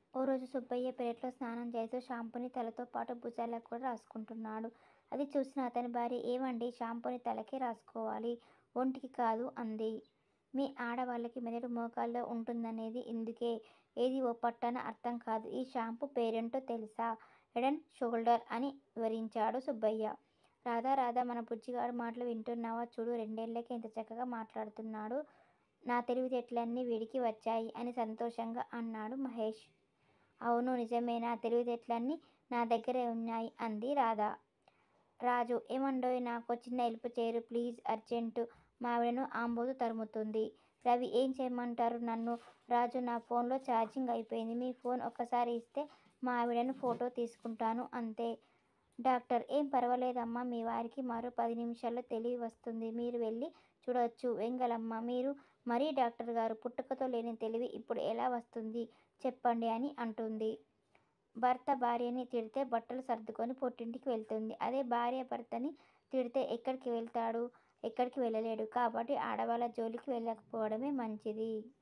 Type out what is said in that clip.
ఓ రోజు సుబ్బయ్య పెరట్లో స్నానం చేస్తూ షాంపూని తలతో పాటు భుజాలకు కూడా రాసుకుంటున్నాడు. అది చూసిన అతని భార్య ఏవండీ షాంపూని తలకే రాసుకోవాలి. ఒంటికి కాదు అంది. మీ ఆడవాళ్ళకి మెదడు మోకాల్లో ఉంటుందనేది ఇందుకే. ఏది ఓ పట్టాన అర్థం కాదు. ఈ షాంపూ పేరేంటో తెలుసా? హెడ్ అండ్ షోల్డర్ అని వివరించాడు సుబ్బయ్య. రాధా రాధా మన బుజ్జిగాడు మాటలు వింటున్నావా చూడు రెండేళ్ళకే ఇంత చక్కగా మాట్లాడుతున్నాడు. నా తెలివితేటలన్నీ వీడికి వచ్చాయి అని సంతోషంగా అన్నాడు మహేష్. అవును నిజమే నా తెలివితేటలన్నీ నా దగ్గరే ఉన్నాయి అంది రాధ. రాజు ఏమండోయ్ నాకో చిన్న హెల్ప్ చెయ్యరు ప్లీజ్ అర్జెంటు మా ఆవిడను ఆంబోతు తరుముతుంది. రవి ఏం చెయ్యమంటారు నన్ను? రాజు నా ఫోన్ లో ఛార్జింగ్ అయిపోయింది. మీ ఫోన్ ఒక్కసారి ఇస్తే మా ఆవిడను ఫోటో తీసుకుంటాను అంతే. డాక్టర్ ఏం పరవాలేదమ్మా మీ వారికి మరో పది నిమిషాల్లో తెలివి వస్తుంది. మీరు వెళ్ళి చూడొచ్చు. వెంగళమ్మ మీరు మరీ డాక్టరుగారు పుట్టుకతో లేని తెలివి ఇప్పుడు ఎలా వస్తుంది చెప్పండి అని అంటుంది. భర్త భార్యని తిడితే బట్టలు సర్దుకొని పుట్టింటికి వెళ్తుంది. అదే భార్య భర్తని తిడితే ఎక్కడికి వెళ్తాడు? ఎక్కడికి వెళ్ళలేడు. కాబట్టి ఆడవాళ్ళ జోలికి వెళ్ళకపోవడమే మంచిది.